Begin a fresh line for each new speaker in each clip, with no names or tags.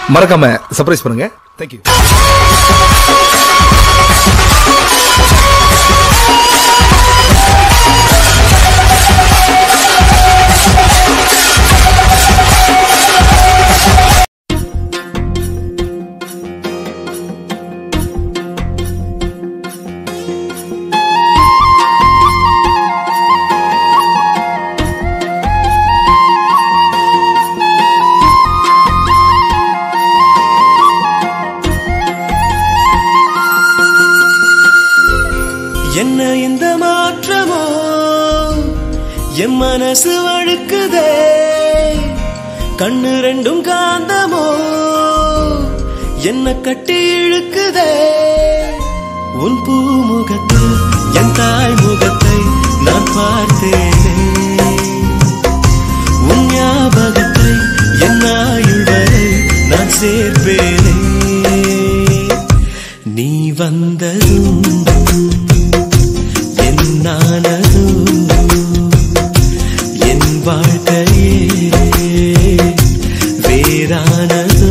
மறக்காம சர்ப்ரைஸ் பண்ணுங்க தேங்க்யூ
என்ன இந்த மாற்றமோ என் மனசு வழுக்குதே கண்ணு ரெண்டும் காந்தமோ என்ன கட்டி இழுக்குதே உன் பூமுகத்தில் என் தாய் முகத்தை நான் பார்த்தேனே உன் ஞாபகத்தை என் ஆயுள் வரை நான் சேர்ப்பேனே நீ வந்ததும் என்னானதோ என் வாழ்க்கையே வேறானதோ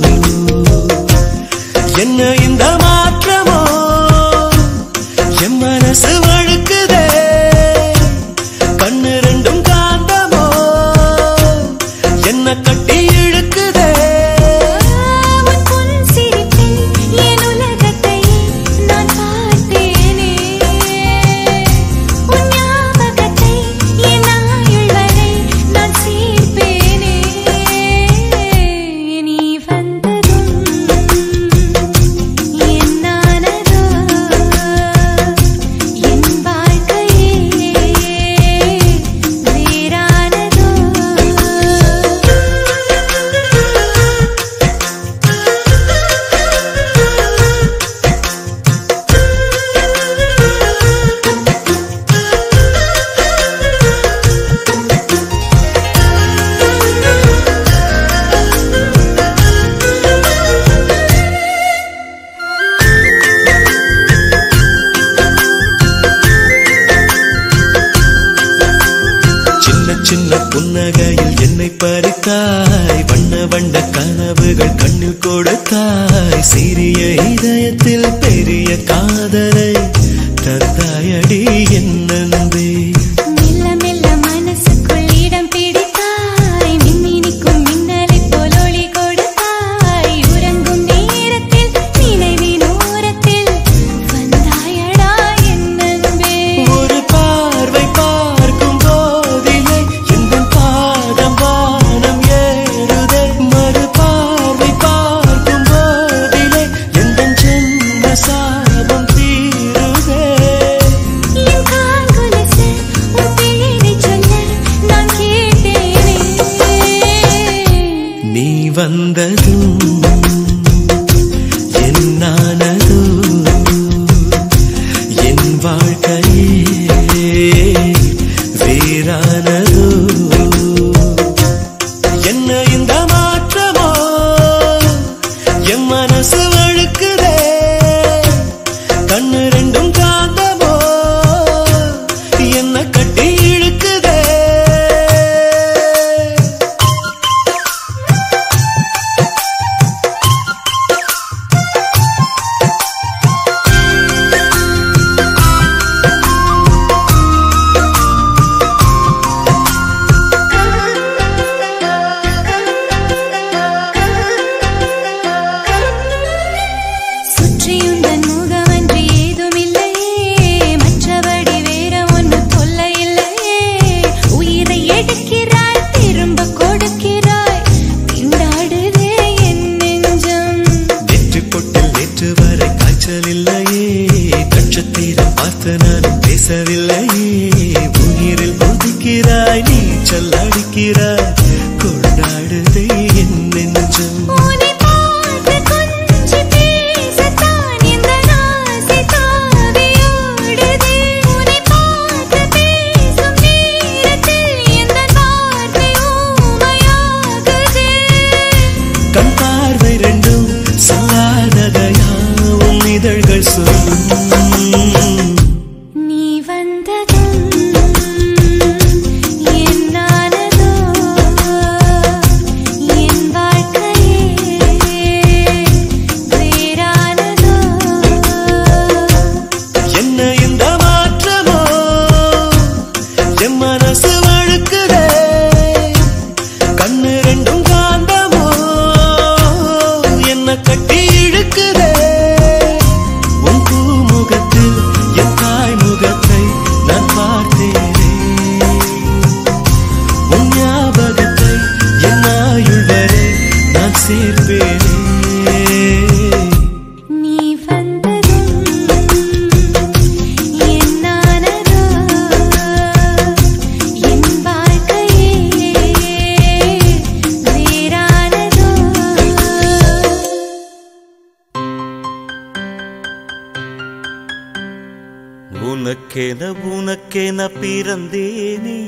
என்ன இந்த மாற்றமோ என் மனசு வழுக்குதே கண்ணு ரெண்டும் காந்தமோ என்ன கட்டி இழுக்குதே
உன் பொன் சிரிப்பில் என் உலகத்தை நான் பார்த்தேனே உன் ஞாபகத்தை என் ஆயுள் வரை நான் சேர்ப்பேனே நீ வந்ததும் என்னானதோ என் வாழ்க்கையே வேறானதோ
சின்ன சின்ன புன்னகையில் என்னை பறித்தாய் வண்ண வண்ண கனவுகள் கண்ணில் கொடுத்தாய் சிறிய இதயத்தில் பெரிய காதலை தந்தாயடி என் நன்பே
மெல்ல மெல்ல மனசுக்குள் இடம் பிடித்தாய் மின்மினிக்கும் மின்னலைப் போல் ஒளி கொடுத்தாய் உறங்கும் நேரத்தில் நினைவின் ஓரத்தில் வந்தாயடா என் அன்பே
ஒரு பார்வை பார்க்கும் போதிலே எந்த பாதம் வானம் ஏறுதே மறு பார்வை பார்க்கும் போதிலே எந்த ஜென்ம சாபம் தீருதே
என் கால் கொலுசு உன் பேரைச் சொல்ல நான் கேட்டேனே
நீ வந்ததும் என்னானதோ என் வாழ்க்கையே வேறானதோ என்ன இந்த மாற்றமோ என் மனசு வழுக்குதே கண்ணு ரெண்டும் காந்தமோ என்ன கட்டி இழுக்குதே
சுற்றியுந்தன் முகமன்றி ஏதுமில்லையே மற்றபடி வேற ஒன்றும் தொல்லை இல்லையே உயிரை எடுக்கிறாய் திரும்ப கொடுக்கிறாய் திண்டாடுதே என் நெஞ்சம்
நெற்றி பொட்டில் நேற்று வரை காய்ச்சல் இல்லையே நட்சத்திரம் பார்த்து நானும் பேசவில்லையே உயிரில் ஒதுக்கிறாய் நீச்சல் அடிக்கிறாய் கொண்டாடுதே என் நெஞ்சம்
உன்னை பார்த்து கொஞ்சி பேசத்தான் இந்த ஆசை தாவியோடுதே உன்னை பார்த்து பேசும் நேரத்தில் எந்த வார்த்தை ஊமையாகுதே
கண் பார்வை ரெண்டும் சொல்லாததையாவும் இதழ்கள் சொல்லும்
நீ வந்த
சேர்ப்பேனே
நீ வந்ததும் என்னானதோ என் வாழ்க்கையே வேறானதோ
உனக்கென உனக்கென பிறந்தேனே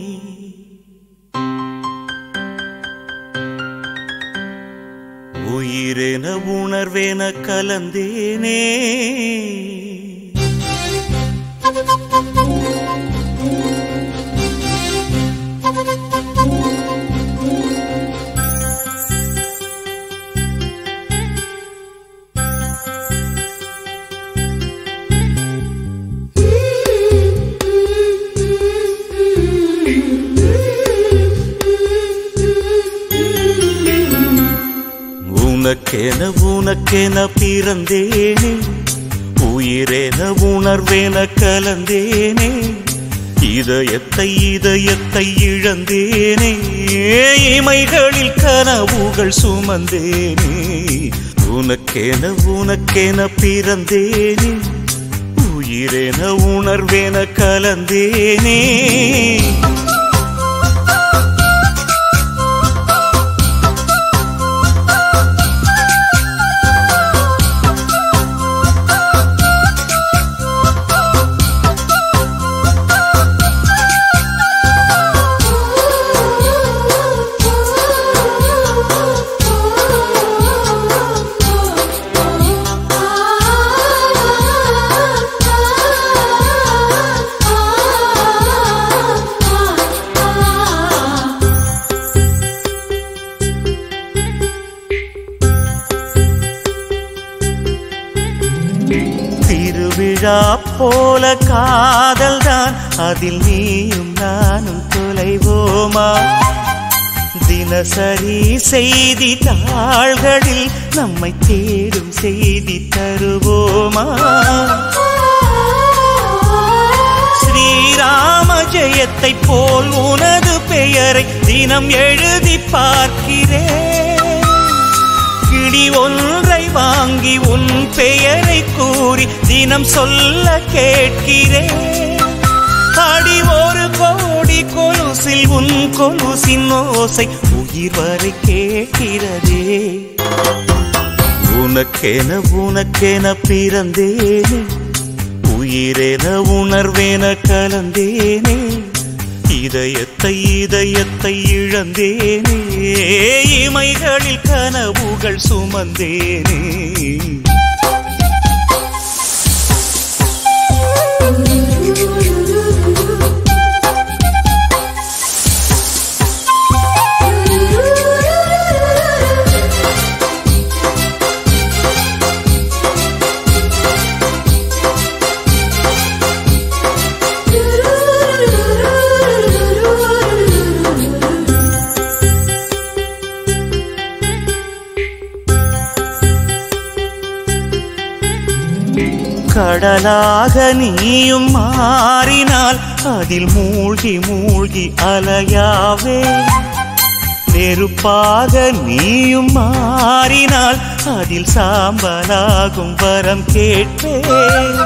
உயிரென உணர்வேன கலந்தேனே உனக்கென உனக்கென பிறந்தேனே உயிரென உணர்வேன கலந்தேனே இதயத்தை இதயத்தை இழந்தேனே இமைகளில் கனவுகள் சுமந்தேனே உனக்கென உனக்கென பிறந்தேனே உயிரென உணர்வேன கலந்தேனே திருவிழா போல காதல்தான் அதில் நீயும் நானும் தொலைவோமா தினசரி செய்தி தாள்களில் நம்மை தேடும் செய்தி தருவோமா ஸ்ரீராம ஜெயத்தை போல் உனது பெயரை தினம் எழுதி பார்க்கிறேன் கிளி ஒன்றை வாங்கி உன் பெயரை கூறி தினம் சொல்ல கேட்கிறேன் அடி ஒரு கோடி கொலுசில் உன் கொலுசின் ஓசை உயிர் வரை கேட்கிறதே உனக்கென உனக்கென பிறந்தேனே உயிரென உணர்வேன கலந்தேனே இதயத்தை இதயத்தை இழந்தேனே இமைகளில் கனவுகள் சுமந்தேனே கடலாக நீயும் மாறினால் அதில் மூழ்கி மூழ்கி அலையாவே நெருப்பாக நீயும் மாறினால் அதில் சாம்பலாகும் வரம் கேட்பேன்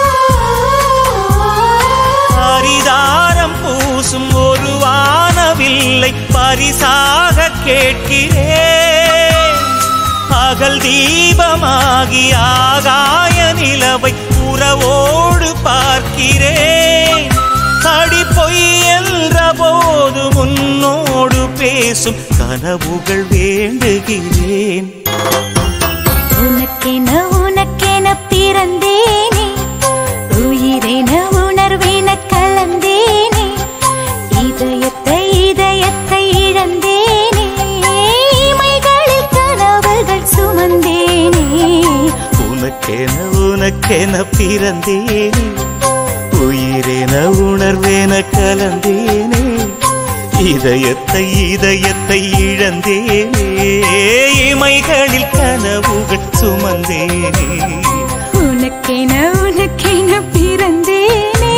பரிதாரம் பூசும் ஒரு வானவில்லை பரிசாக கேட்கிறேன் பகல் தீபமாகி ஆகாய நிலவை உறவோடு பார்க்கிறேன் அடி பொய் என்ற போது முன்னோடு பேசும் கனவுகள் வேண்டுகிறேன்
உனக்கென உனக்கென பிறந்தேனே உயிரென உணர்வேன கலந்தேனே இதயத்தை இதயத்தை இழந்தேனே இமைகளில் கனவுகள் சுமந்தேனே
உனக்கென உனக்கென பிறந்தேனே உயிரென உணர்வேன கலந்தேனே இதயத்தை இதயத்தை இழந்தேனே இமைகளில் கனவுகள் சுமந்தேனே
உனக்கென உனக்கென பிறந்தேனே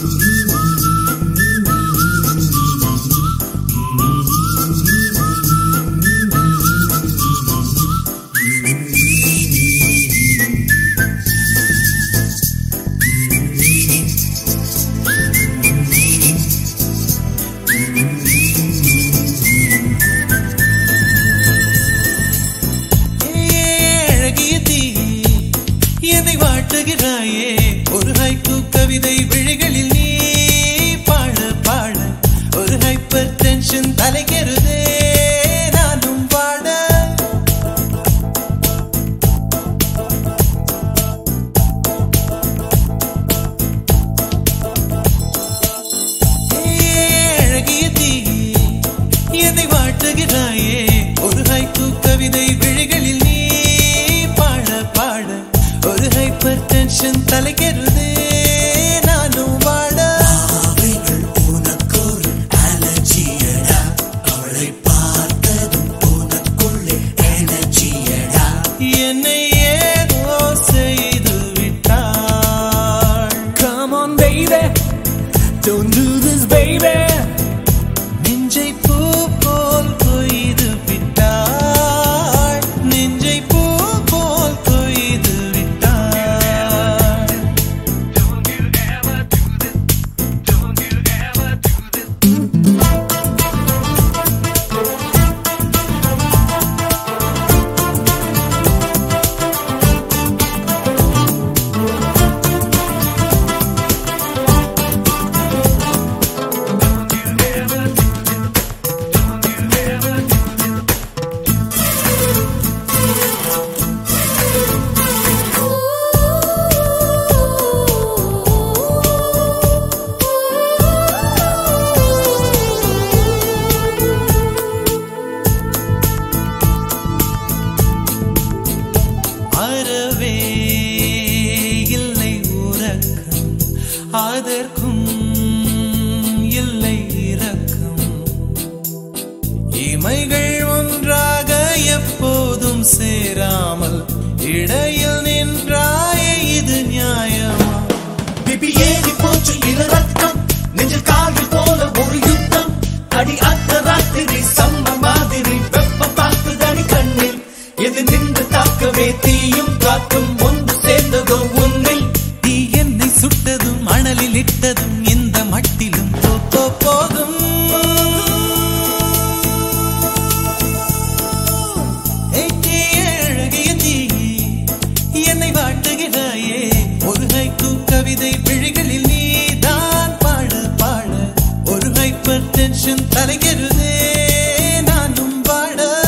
அழகிய தீயே என்னை வாட்டுகிறாயே ஒரு ஹைக்கூ கவிதை விழிகளில் நீ பாட பாட ஒரு ஹைப்பர் டென்ஷன் தலைக்கிறதே நானும் பாட அழகிய தீயே என்னை வாட்டுகிறாயே ஒரு ஹைக்கூ கவிதை விழிகளில் நீ பாட பாட ஒரு ஹைப்பர் டென்ஷன் தலைக்கிறதே நானும் வாட என்னை ஏதோ செய்து விட்டாள்
Come on, baby. Don't do this, baby.
நெஞ்சை பூ போல் கொய்து விட்டாள் நெஞ்சை பூ போல் கொய்து விட்டாள் அறவே இல்லை உறக்கம் அதற்கும் இல்லை இரக்கம் இமைகள் ஒன்றாக எப்போதும் சேராமல் இடையில் நின்றாய இது நியாயமா
Baby, ஏறி போச்சு இரு ரத்தம் நெஞ்சில் காகில் போல ஒரு யுத்தம் அடி அந்த ராத்திரி சம்ம மாதிரி வெப்பம் தாக்குதடி கண்ணில் எது நின்று தாக்கவே தீயும் காத்தும் ஒன்று சேர்ந்ததோ உன்னில்
தீ என்னை சுட்டதும் மணலில் இட்டதும் இந்த மட்டிலும் போ- போ- போகும் ஏய், தீயே, அழகிய தீயே, என்னை வாட்டுகிறாயே ஒரு ஹைக்கூ கவிதை விழிகளில் நீதான் பாட பாட ஒரு ஹைப்பர் டென்ஷன் தலைகிறதே நானும் பாட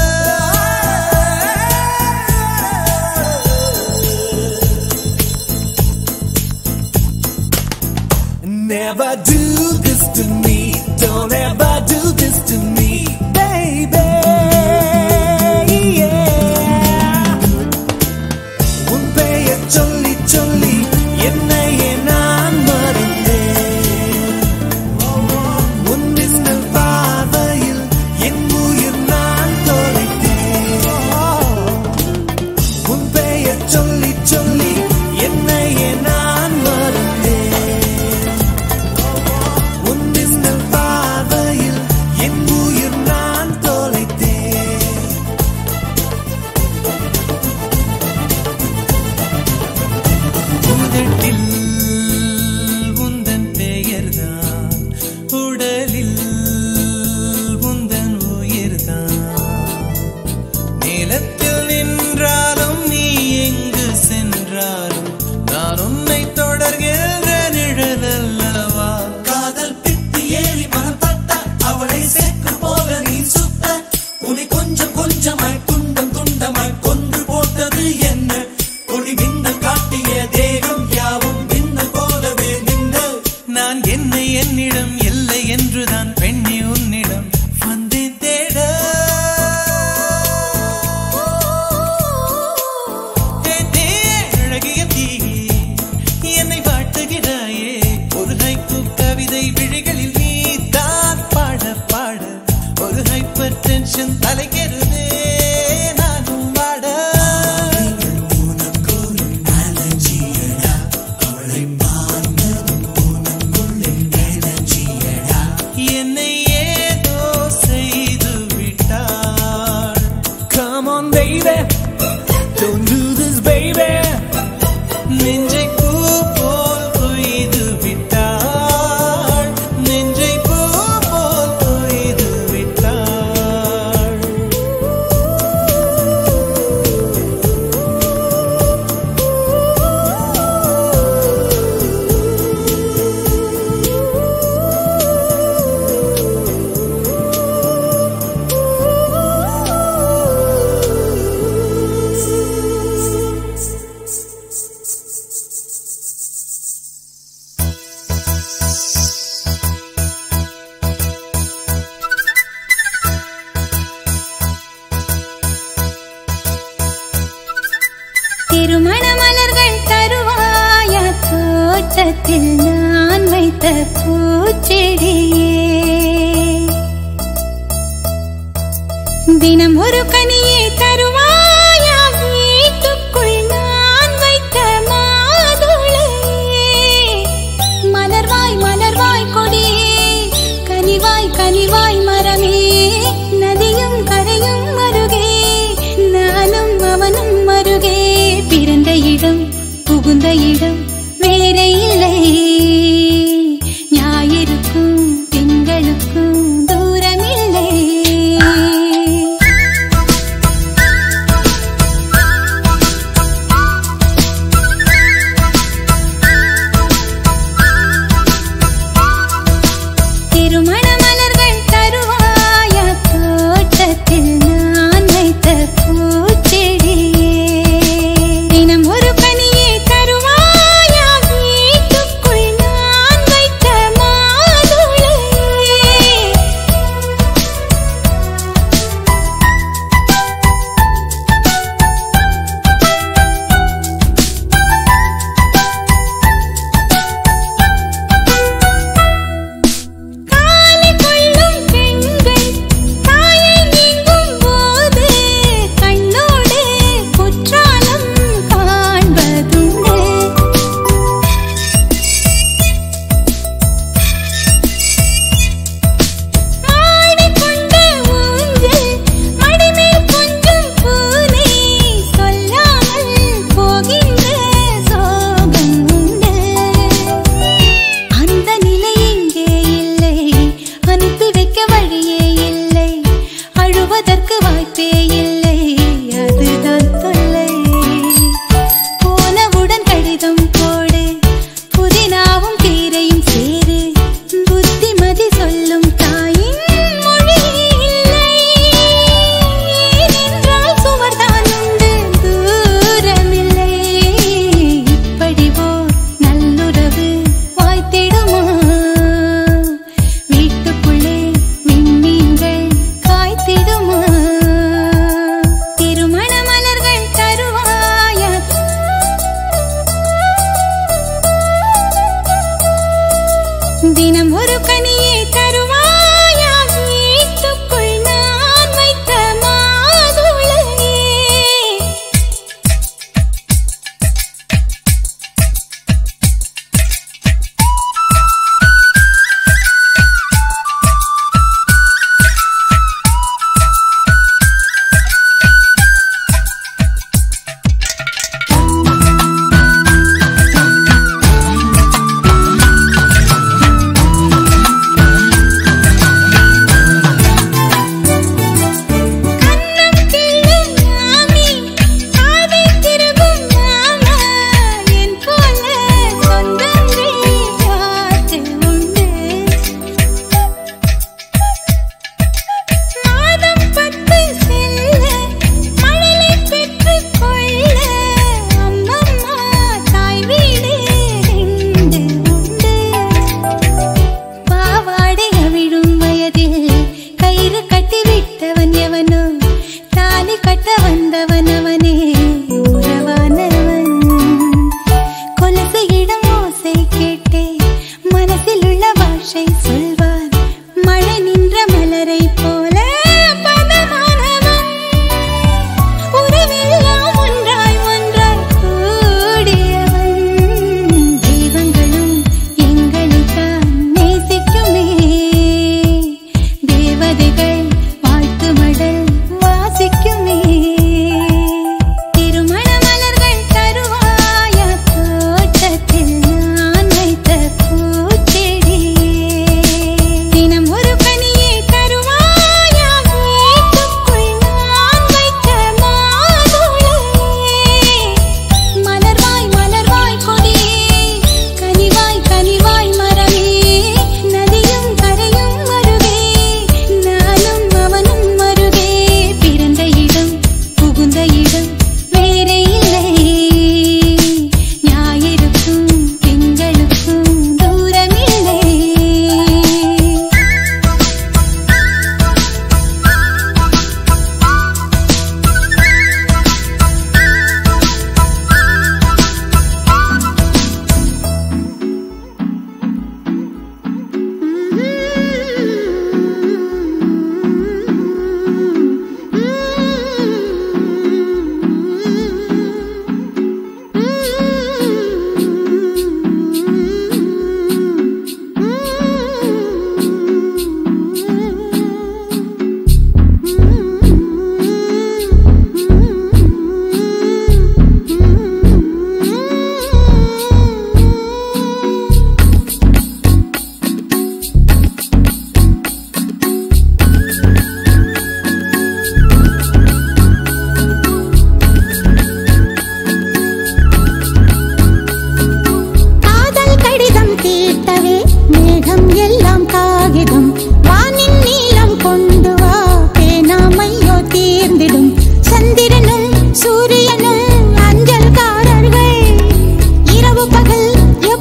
Never do this to me. Don't ever do this to me, baby. Yeah. உன் பெயர் சொல்லி சொல்லி என்னையே நான் மறந்தேன் உன் மின்னல் பார்வையில் என் உயிர் நான் தொலைத்தேன் உன் பெயர் சொல்லி சொல்லி என்னையே நான் மறந்தேன்
நெஞ்சை பூ போல் கொய்து விட்டாள் நெஞ்சை பூ போல் கொய்து விட்டாள்
திருமண மலர்கள் தருவாய தோட்டத்தில் நான் வைத்த பூச்செடியே தினம் ஒரு கனியே தருவாயா வீட்டுக்குள் நான் வைத்த மாதுளையே மலர்வாய் மலர்வாய் கொடியே கனிவாய் கனிவாய் மரமே நதியும் கரையும் அருகே நானும் அவனும் அருகே பிறந்த இடம் புகுந்த இடம் வேற இல்லை ஞாயிறுக்கும் திங்களுக்கும் தூரமில்லை திருமண மலர்கள் தருவாய தோட்டத்தில் நான் வைத்த பூச்செடியே தினம் ஒரு கனியே தருவாயா வீட்டுக்குள் நான் வைத்த மாதுளையே காலை கொள்ளும் பெண்கள் தாயை நீங்கும் போது கண்ணோடு குற்றாலம் காண்பதுண்டு ஆடிக்கொண்ட ஊஞ்சல் மடிமேல் கொஞ்சம் பூனை சொல்லாமல் போகின்ற சோகம் உண்டு அந்த நிலை இங்கே இல்லை அனுப்பி வைக்க வழியே இல்லை அழுவதற்கு வாய்ப்பே இல்லை அதுதான் தொல்லை போனவுடன் கடிதம் போடு புதினாவும் கீரையும் சேரு புத்திமதி சொல்லும் தாயின் மொழி இல்லை ஏனென்றால் சுவர்தான் உண்டு தூரமில்லை இப்படி போர் நல்லுறவு வாய்த்திடுமா வீட்டுக்குள்ளே விண்மீன்கள் காய்த்திடுமா திருமண மலர்கள் தருவாயா தினம் ஒரு கனியே தருவாயா வீட்டுக்குள் நான் வைத்த மாதுளையே
ஆ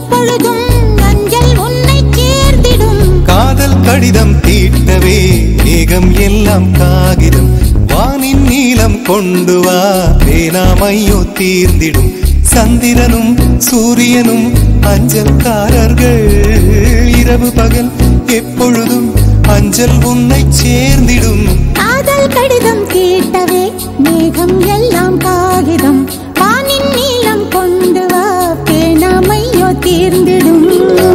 எப்பொழுதும் அஞ்சல் உன்னை சேர்ந்திடும்
காதல் கடிதம் தீட்டவே மேகம் எல்லாம் காகிதம் வானின் நீளம் கொண்டு வா பேனாமையோ தீர்ந்திடும் சந்திரனும் சூரியனும் அஞ்சல்காரர்கள் இரவு பகல் எப்பொழுதும் அஞ்சல் உன்னை சேர்ந்திடும்
காதல் கடிதம் கேட்டவே மேகம் எல்லாம் காகிதம் வானின் நீளம் கொண்டு வா பேணாமையோ தீர்ந்திடும்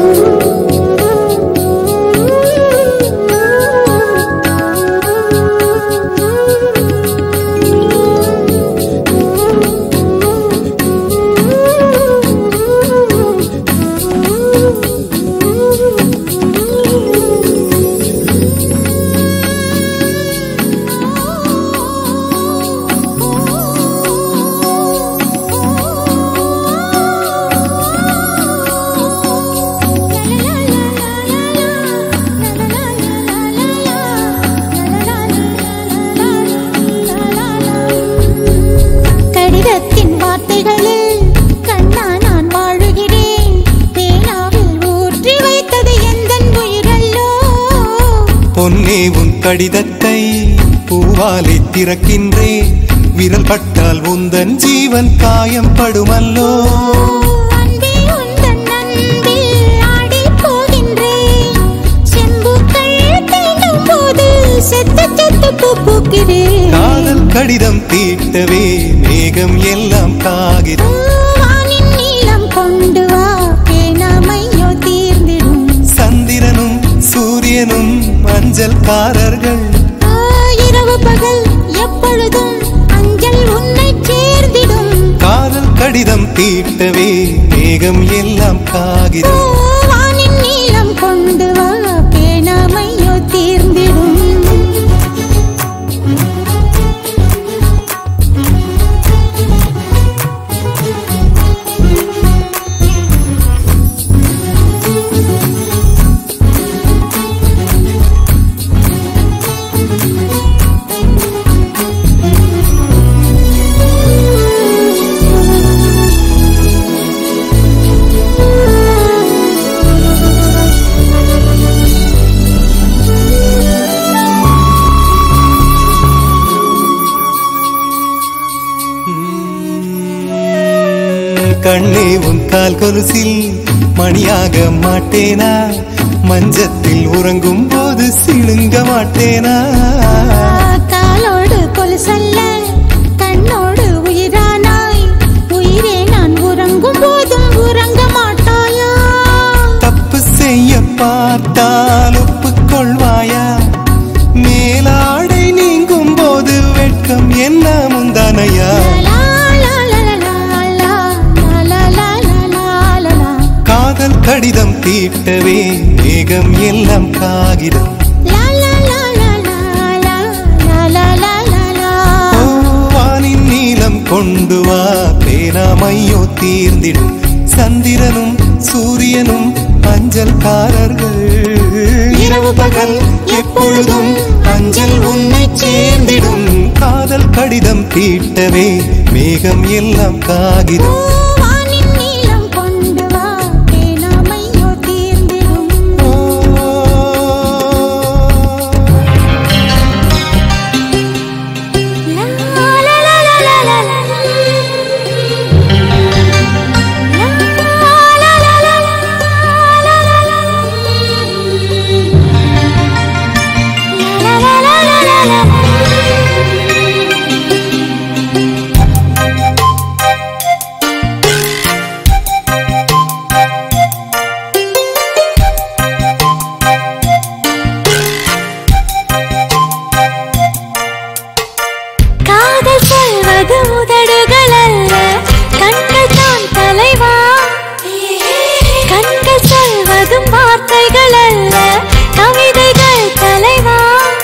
கடிதத்தின் வார்த்தைகளில் கண்ணா நான் வாழுகிறேன் பேனாவில் ஊற்றி வைத்தது எந்தன் உயிரல்லோ
பொன்னே உன் கடிதத்தை பூவாலை திறக்கின்றேன் விரல் பட்டால் உந்தன் ஜீவன் காயம் படுமல்லோ
அன்பே உந்தன் அன்பில் ஆடிப் போகின்றேன். செம்புக்கள் தீண்டும் போது செத்து செத்து பூ பூக்கிறேன்.
காதல் கடிதம் தீட்டவே மேகம் எல்லாம் காகிதம்
வானின் நீளம் கொண்டு வா பேணாமையோ தீர்ந்திடும்
சந்திரனும் சூரியனும் அஞ்சல்காரர்கள்
ஆ, இரவு பகல் எப்பொழுதும் அஞ்சல் உன்னை சேர்ந்திடும்
காதல் கடிதம் தீட்டவே மேகம் எல்லாம்
ஓ,
காகிதம்
வானின் நீளம் கொண்டு வா பேணாமையோ தீர்ந்திடும்
கண்ணே உன் கால் கொலுசில் மணியாக மாட்டேனா மஞ்சத்தில் உறங்கும் போது சிணுங்க மாட்டேனா
காலோடு கொலுசல்ல கண்ணோடு உயிரானாய் உயிரே நான் உறங்கும் போதும் உறங்க மாட்டாயா
தப்பு செய்ய பார்த்தால் ஒப்புக்கொள்வாயா மேலாடை நீங்கும் போது வெட்கம் என்ன முந்தானையா
லா, லா, லா, லா, லா, லா, லா, லா, லா, லா, லா, லா.
காதல் கடிதம் தீட்டவே மேகம் எல்லாம் காகிதம்
லா, லா, லா, லா, லா, லா, லா, லா, லா, லா, லா.
ஓ, வானின் நீளம் கொண்டு வா பேனாமையோ தீர்ந்திடும் சந்திரனும் சூரியனும் அஞ்சல்காரர்கள் இரவு பகல் எப்பொழுதும் அஞ்சல் உன்னை சேர்ந்திடும் காதல் கடிதம் தீட்டவே மேகம் எல்லாம்
ஓ,
காகிதம்
வானின் நீளம் கொண்டு வா பேணாமையோ தீர்ந்திடும்
ஓ,
லா, லா, லா, லா, லா, லா, லா. லா, லா, லா, லா, லா, லா, லா, லா. லா, லா, லா, லா, லா, லா, லா. காதல் சொல்வது உதடுகள் அல்ல கண்கள் தான் தலைவா கண்கள் சொல்வதும் வார்த்தைகள் அல்ல கவிதைகள் தலைவா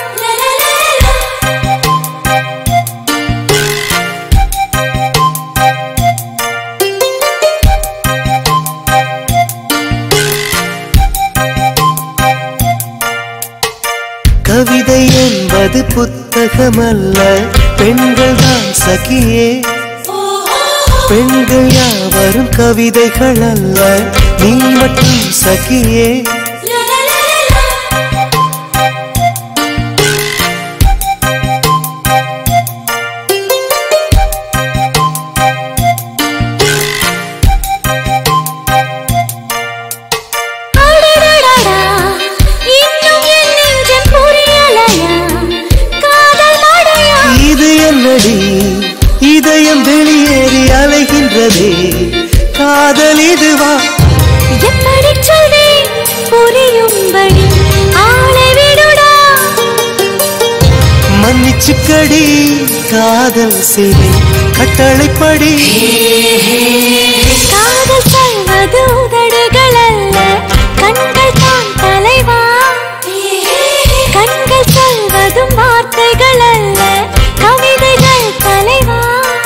கவிதை என்பது புத்தகமல்ல பெண்கள் தான் சகியே பெண்கள் யாவரும் கவிதைகள் அல்ல நீ மட்டும் சகியே
அடடடடா, இன்னும் என் நெஞ்சம் புரியலையா? காதல் மழையா?
இது என்னடி இதயம் வெளியேறி அலைகின்றதே காதல் இதுவா
எப்படிச் சொல்வேன் புரியும்படி ஆளை விடுடா.
மன்னிச்சுக்கடி காதல் செய்தி கட்டளைப்படி
காதல் சொல்வது உதடுகள் அல்ல, கண்கள் தான் தலைவா. கண்கள் சொல்வதும் வார்த்தைகள் அல்ல, கவிதைகள் தலைவா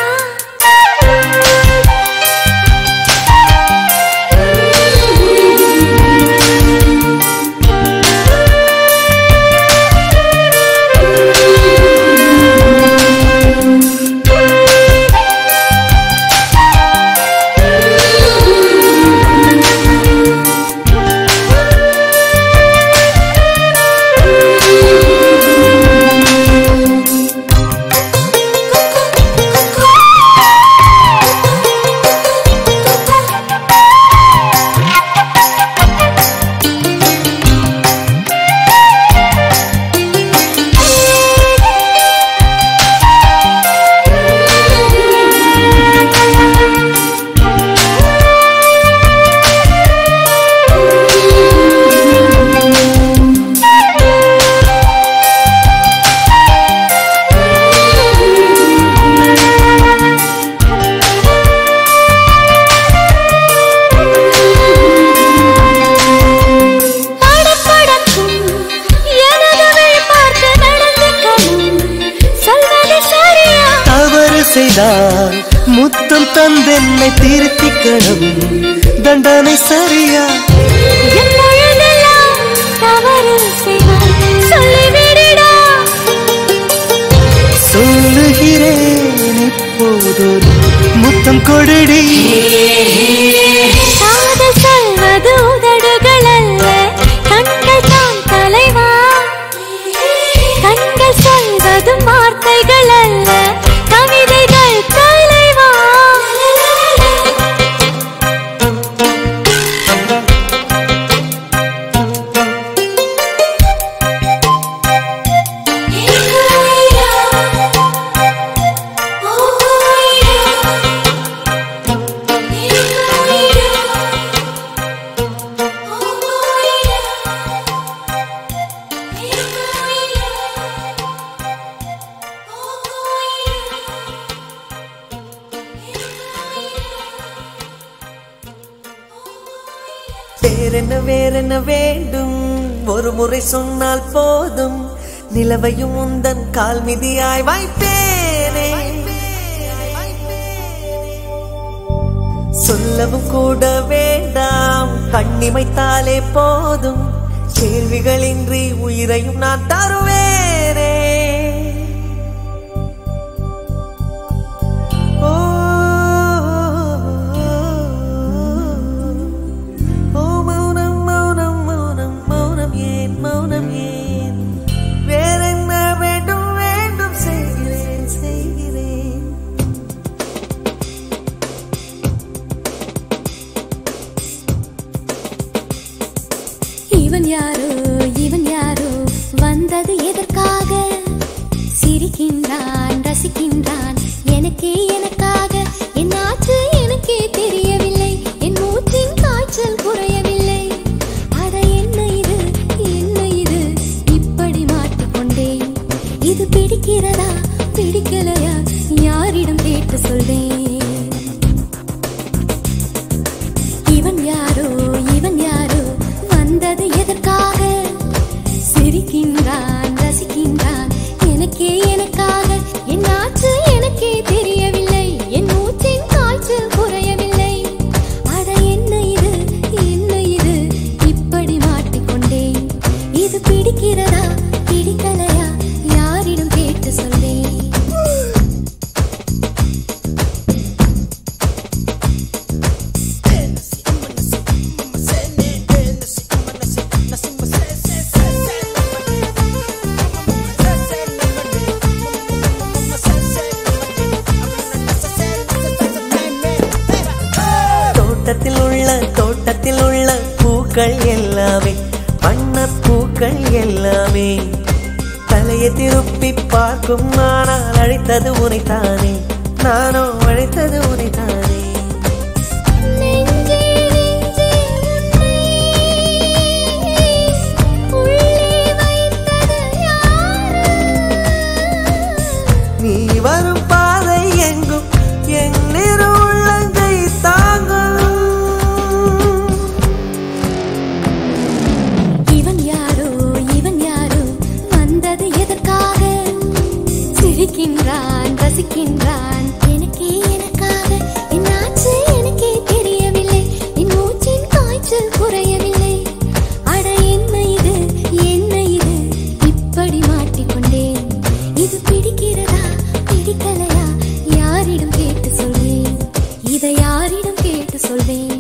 படபடக்கும் எனது விழி பார்த்து நடந்துக்கணும். சொல்வது சரியா
தவறு செய்தால் முத்தம் தந்தென்னை திருத்திக்கணும் தண்டனை சரியா
எப்பொழுதெல்லாம் தவறு செய்வாய் சொல்லிவிடுடா
சொல்லுகிறேன் இப்போதொரு முத்தம் கொடுடி
காதல் சொல்வது உதடுகள் அல்ல கண்கள் தான் தலைவா கண்கள் சொல்வதும் வார்த்தைகள் அல்ல கவிதைகள் தலைவா
வேறென்ன வேறென்ன வேண்டும் ஒரு முறை சொன்னால் போதும் நிலவையும் உந்தன் கால் மிதியாய் வைப்பேனே சொல்லவும் கூட வேண்டாம் கண்ணிமைத்தாலே போதும் கேள்விகளின்றி உயிரையும் நான் தருவேனே ஓ, ஓ மௌனம் மௌனம் மௌனம் மௌனம் ஏன் மௌனம் ஏன் வேறென்ன வேண்டும் வேண்டும் செய்கிறேன் செய்கிறேன்
இவன் யாரோ இவன் யாரோ வந்தது எதற்காக சிரிக்கின்றான் ரசிக்கின்றான் எனக்கே எனக்காக என் ஆச்சு எனக்கே தெரியவில்லை என் மூச்சின் காய்ச்சல் குறையவில்லை அட என்ன இது என்ன இது இப்படி மாட்டிக்கொண்டேன் இது பிடிக்கிறதா பிடிக்கலையா யாரிடம் கேட்டு சொல்வேன் இவன் யாரோ இவன் யாரோ வந்தது எதற்காக சிரிக்கின்றான் ரசிக்கின்றான் எனக்கே எனக்காக என் ஆச்சு எனக்கே தெரியவில்லை என் மூச்சின் காய்ச்சல் குறையவில்லை அட என்ன இது என்ன இது இப்படி மாட்டிக்கொண்டேன் இது பிடிக்கிறதா பிடிக்கலையா யாரிடம் கேட்டு சொல்வேன்
தோட்டத்தில் உள்ள பூக்கள் எல்லாமே வண்ண பூக்கள் எல்லாமே தலையை திருப்பி பார்க்கும் ஆனால் அழைத்தது உனைத்தானே நானோ அழைத்தது உனைத்தானே
நெஞ்சே நெஞ்சே உன்னை உள்ளே வைத்தது யாரு
நீ வரும் பாதை எங்கும் என் நிறு உள்ளங்கை தாங்கும்
இவன் யாரோ இவன் யாரோ வந்தது எதற்காக சிரிக்கின்றான் ரசிக்கின்றான் எனக்கே எனக்காக என்னாச்சு எனக்கே தெரியவில்லை என் மூச்சின் காய்ச்சல் குறையவில்லை அட என்ன இது என்ன இது இப்படி மாட்டிக்கொண்டேன் இது பிடிக்கிறதா பிடிக்கலையா யாரிடம் கேட்டு சொல்வேன் இதை யாரிடம் கேட்டு சொல்வேன்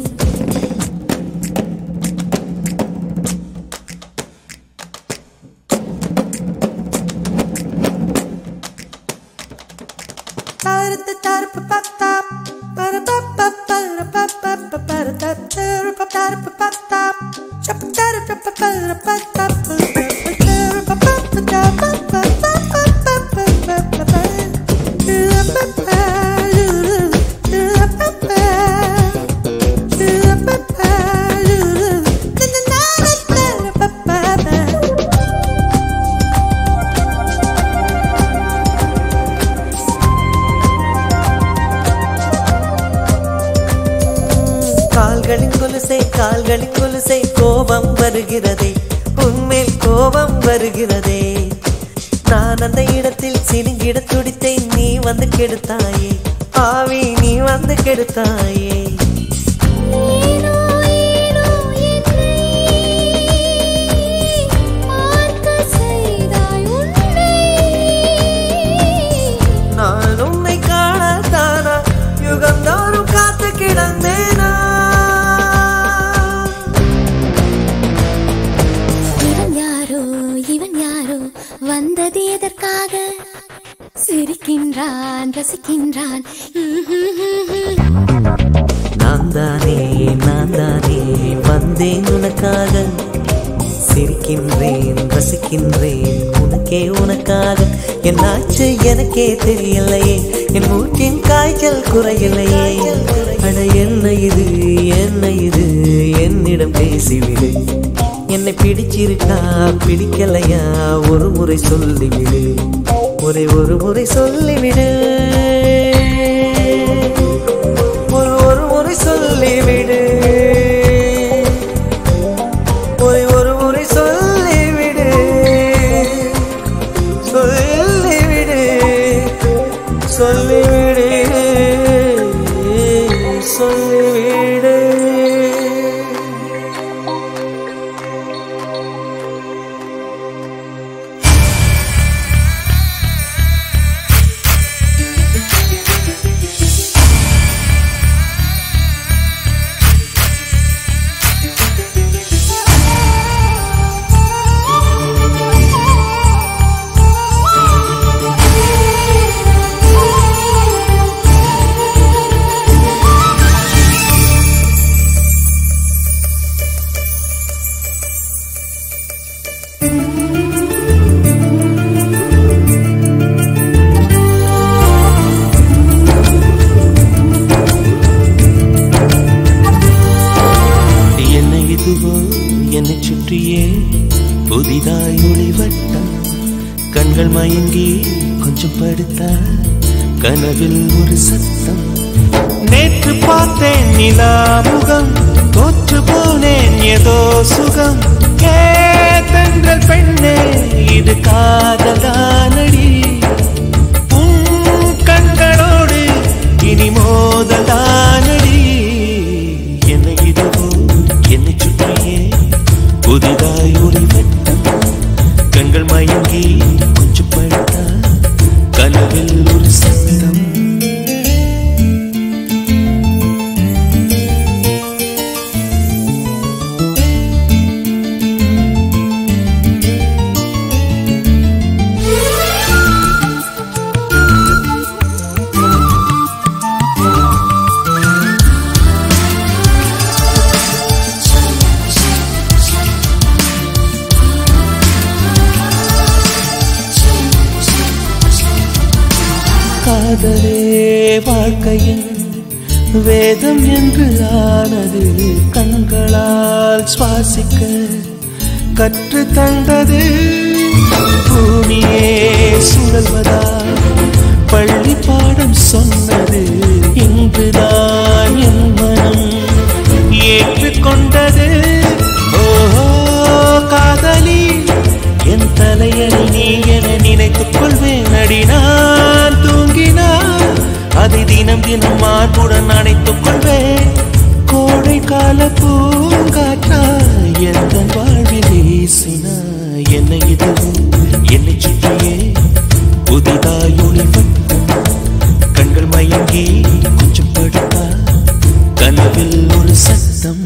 கால்களின் கொலுசை கால்களின் கொலுசை கோபம் வருகிறதே உன்மேல் கோபம் வருகிறதே நான் அந்த இடத்தில் சினுங்கிட துடித்தேன் நீ வந்து கெடுத்தாயே ஆவி நீ வந்து கெடுத்தாயே
ஏனோ ஏனோ என்னை பார்க்க செய்தாய் உன்னை
நான் உன்னை காணத்தானா யுகந்தோறும் காத்து கிடந்தேனா
இவன் யாரோ இவன் யாரோ வந்தது எதற்காக சிரிக்கின்றான் ரசிக்கின்றான்
நான் தானே நான் தானே வந்தேன் உனக்காக சிரிக்கின்றேன் ரசிக்கின்றேன் உனக்கே உனக்காக என்னாச்சு எனக்கே தெரியலையே என் மூச்சின் காய்ச்சல் குறையலையே அட என்ன இது என்ன இது என்னிடம் பேசிவிடு என்னை பிடிச்சிருக்கா பிடிக்கலையா ஒரு முறை சொல்லிவிடு ஒரே ஒரு முறை சொல்லிவிடு ஒரு ஒரு முறை சொல்லிவிடு ஒரு ஒரு முறை சொல்லிவிடு சொல்லிவிடு சொல்லிவிடு சொல்லிவிடு
என்ன இதுவோ என்னை சுற்றியே புதிதாய் ஒளிவட்டம் கண்கள் மயங்கி கொஞ்சம் படுத்தா கனவில் ஒரு சத்தம் நேற்று பார்த்தேன் நிலா முகம் தோற்று போனேன் ஏதோ சுகம் கேத்தங்கள் பெண்ணே இது காதலானடி உன் கண்களோடு இனி மோதலானடி என்னை இதுவோ என்னை சுற்றியே புதிதாய் ஒரு வட்டம் கண்கள் மயங்கி கொஞ்சம் படுத்தா கனவில் ஒரு சத்தம் காதலே வாழ்க்கையின் வேதம் என்று ஆனது கண்களால் சுவாசிக்க கற்று தந்தது பூமியே சுழல்வதா பள்ளி பாடம் சொன்னது இங்குதான் என் மனம் ஏற்றுக்கொண்டது ஓஹோ காதலி என் தலையணி நீ என நினைத்துக் கொள்வேன் அடி நான் தூங்கினான் அதை தினம் தினம் மார்புடன் அணைத்துக் கொள்வேன் கோடை கால பூங்காற்றா எந்த வாழ்வில் வீசினா என்னை இதுவும் என்னை சுற்றியே புதிதாய் ஒளிவட்டம் கண்கள் மயங்கி கொஞ்சம் படுத்தா கனவில் ஒரு சத்தம்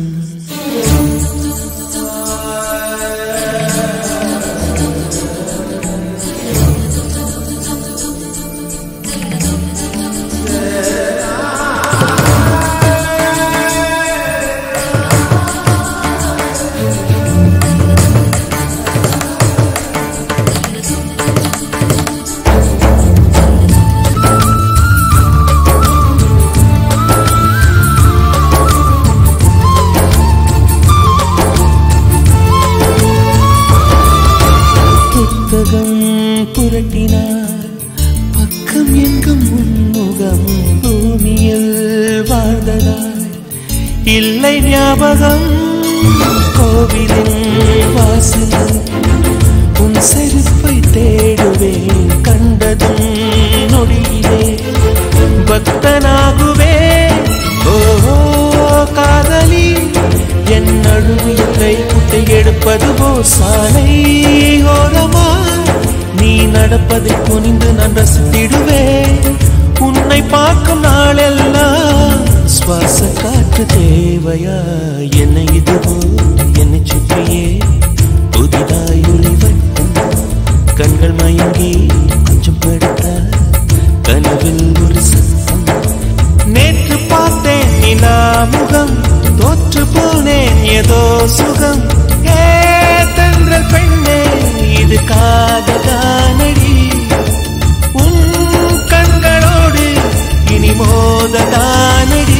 புத்தகம் புரட்டினார் பக்கம் எங்கும் முன்முகம் பூமியில் வாழ்ந்ததாய் இல்லை ஞாபகம் கோவிலின் வாசலில் உன் செருப்பை தேடுவேன் கண்டதும் நொடியிலே பக்தனாகுவே ஓஹோ காதலி என் நழுவிய கைக்குட்டை எடுப்பது போ சாலை ஓரமா நீ நடப்பதை குனிந்து நான் ரசித்திடுவேன் உன்னை பார்க்கும் நாளெல்லாம் சுவாச காற்று தேவையா என்னை இதுவோ என்னை சுற்றியே புதிதாய் ஒளிவட்டம் கண்கள் மயங்கி கொஞ்சம் படுத்த கனவில் ஒரு சத்தம் நேற்று பார்த்தேன் நிலா முகம் தோற்று போனேன் ஏதோ சுகம் ஏ தென்றல் பெண்ணே இது காததானடி உன் கண்களோடு இனி மோததானடி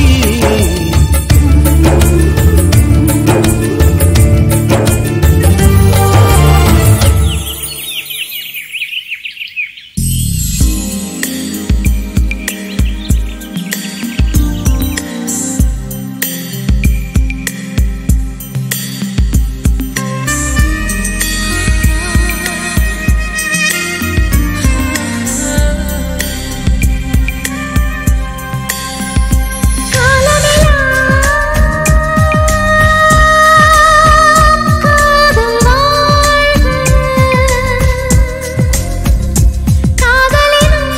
காதல் வாழ்க காதலினும்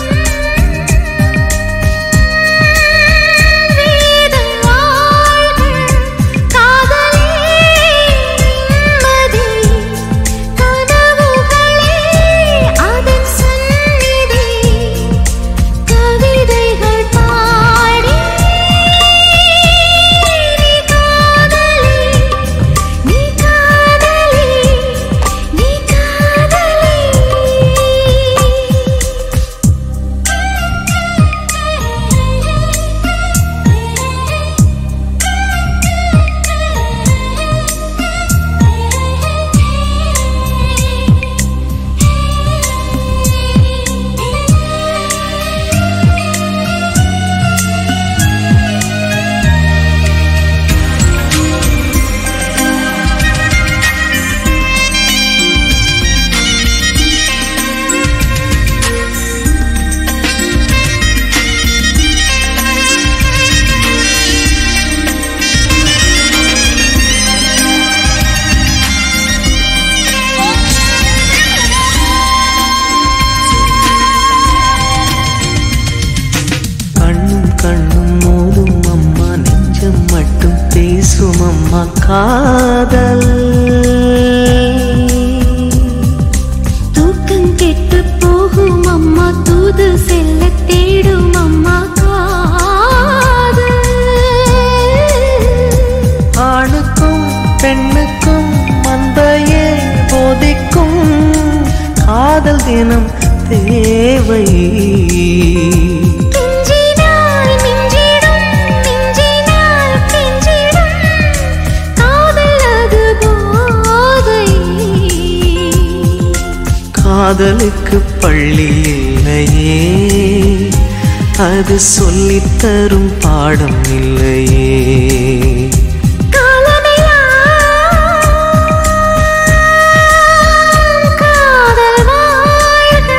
வேதம் வாழ்க காதலே மதி கனவுகளே அதன் சந்நிதி கவிதைகள் பாடி நீ காதலி நீ காதலி நீ காதலி
கண்ணும் கண்ணும் மோதும் அம்மா நெஞ்சம் மட்டும் பேசும் அம்மா காதல்
தூக்கம் கெட்டு போகும் அம்மா தூது செல்ல தேடும் அம்மா காதல்
ஆணுக்கும் பெண்ணுக்கும் அன்பையே போதிக்கும் காதல் தினம் தேவை காதலுக்கு பள்ளி இல்லையே அது சொல்லித் தரும் பாடம் இல்லையே
காதல் வாழ்க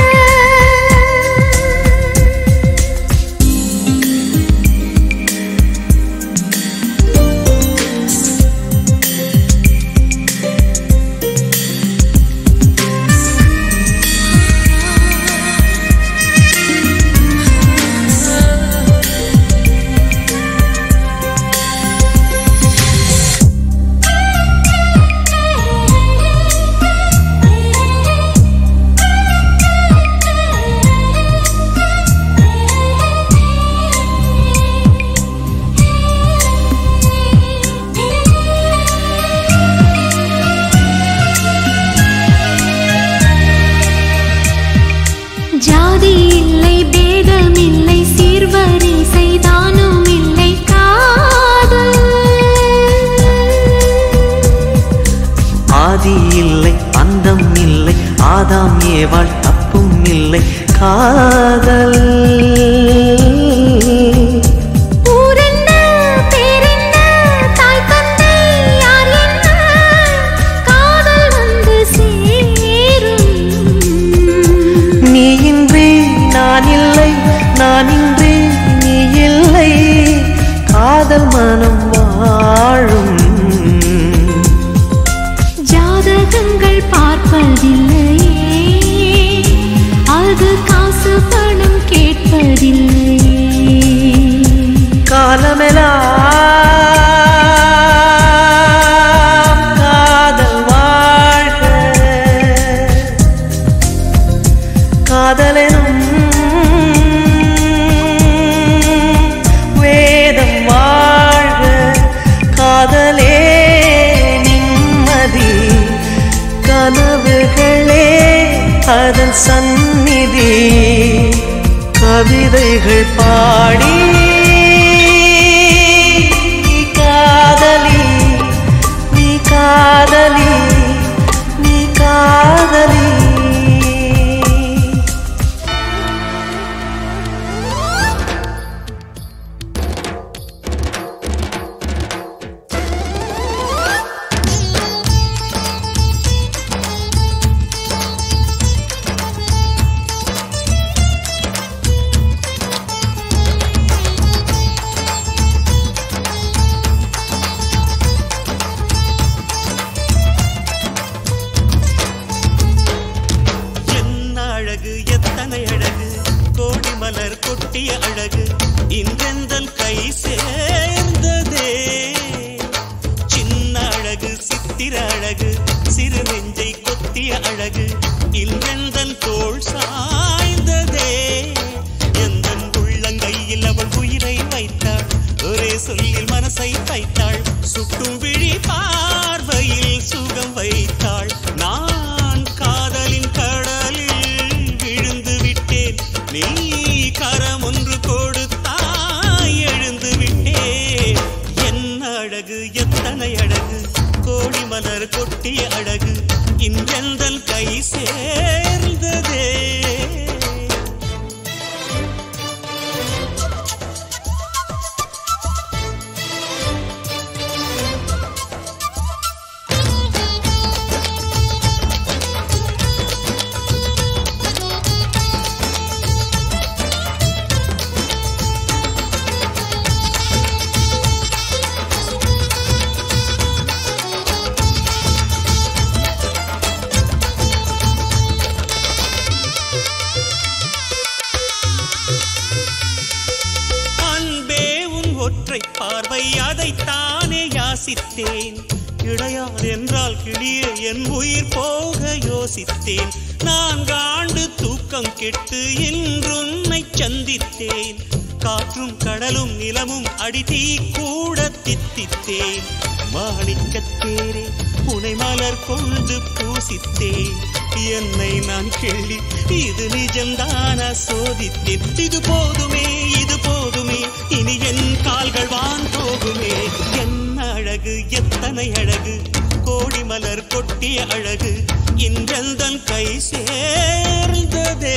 ஜாதி இல்லை பேதம் இல்லை சீர்வரிசை தானும் இல்லை காதல்
ஆதி இல்லை அந்தம் இல்லை ஆதாம் ஏவாள் தப்பும் இல்லை காதல்
ஊரென்ன பேரென்ன தாய் தந்தை யார் என்ன காதல் வந்து சேரும்
நீ இன்றி நான் இல்லை நான் இன்றி நீ இல்லை காதல் மனம் வாழும்
ஜாதகங்கள் பார்ப்பதில்லையே அது காசு பணம் கேட்பதில்லையே
காலமெல்லாம் காதல் வாழ்க காதலெனும் வேதம் வாழ்க காதலே நிம்மதி கனவுகளே அதன் சந்நிதி கவிதைகள் பாடி நீ காதலி நீ காதலி நீ காதலி
என்ன அழகு எத்தனை அழகு கோடி மலர் கொட்டிய அழகு இன்றெந்தல் கை சேர்ந்ததே சின்ன அழகு சித்திர அழகு சிறு நெஞ்சை கொத்திய அழகு இன்றெந்தன் தோள் சாய்ந்ததே எந்தன் உள்ளங்கையில் அவள் உயிரை வைத்தாள் ஒரே சொல்லில் மனசை வைத்தாள் சுட்டும் விழி பார்வையில் சுகம் வைத்தாள் நான் காதலின் கடலில் விழுந்து விட்டேன் நீ கரம் ஒன்று கொடுத்தாய் எழுந்து விட்டேன் என்ன அழகு எத்தனை அழகு கோடி மலர் கொட்டிய அழகு இன்றெந்தல் கை சேர்ந்ததே அன்பே உன் ஒற்றை பார்வை அதைத்தானே யாசித்தேன் கிடையாது என்றால் கிளியே என் உயிர் போக யோசித்தேன் நான்காண்டு தூக்கம் கெட்டு இன்றுன்னை சந்தித்தேன் காற்றும் கடலும் நிலமும் அடிதீ கூட தித்தித்தேன் மாணிக்கத்தேரே உனை மலர் கொண்டு பூசித்தேன் என்னை நான் கிள்ளி இது நிஜம்தானா சோதித்தேன் இது போதுமே இது போதுமே இனி என் கால்கள் வான் போகுமே என்ன அழகு எத்தனை அழகு கோடி மலர் கொட்டிய அழகு இன்றெந்தன் கை சேர்ந்ததே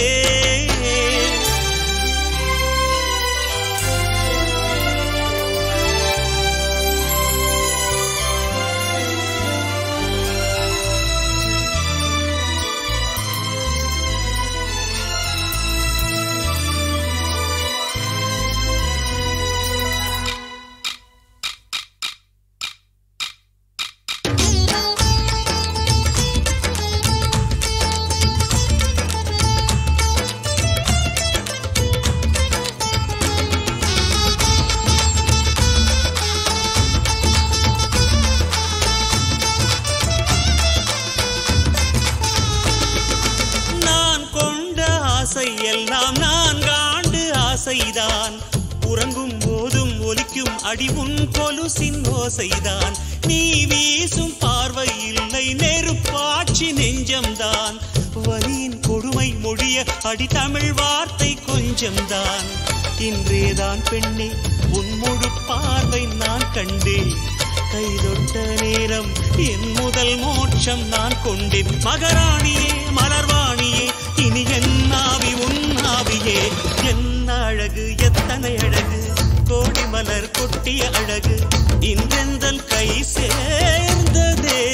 நான் கொண்ட ஆசை எல்லாம் நான் காண்டு ஆசைதான் உறங்கும் போதும் ஒலிக்கும் அடி உன் கொலுசின் ஓசைதான் நீ வீசும் பார்வை இல்லை நெருப்பாட்சி நெஞ்சம்தான் வலியின் கொடுமை மொழிய அடி தமிழ் வார்த்தை கொஞ்சம்தான் இன்றேதான் பெண்ணே உன் முழு பார்வை நான் கண்டேன் கைதொட்ட நேரம் என் முதல் மோட்சம் நான் கொண்டேன் மகராணியே மலர்வாணியே இனி என் ஆவி உன் ஆவியே என்ன அழகு எத்தனை அழகு கோடி மலர் கொட்டிய அழகு இன்றெந்தன் கை சேர்ந்ததே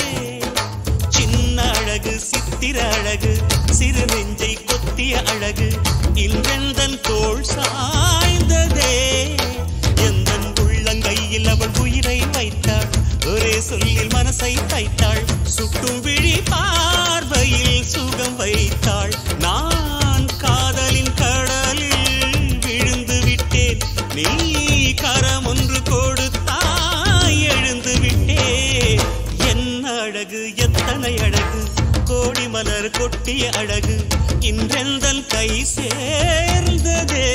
சின்ன அழகு சித்திர அழகு சிறு நெஞ்சை கொத்திய அழகு இன்றெந்தன் தோள் சாய்ந்ததே எந்தன் உள்ளங்கையில் அவள் உயிரை வைத்தாள் ஒரே சொல்லில் மனசை தைத்தாள் சுட்டும் விழி பார்வையில் சுகம் வைத்தாள் நான் காதலின் கடலில் விழுந்து விட்டேன் நீ கரம் ஒன்று கொடுத்தாய் எழுந்து விட்டேன் என்ன அழகு எத்தனை அழகு கோடி மலர் கொட்டிய அழகு இன்றெந்தன் கை சேர்ந்ததே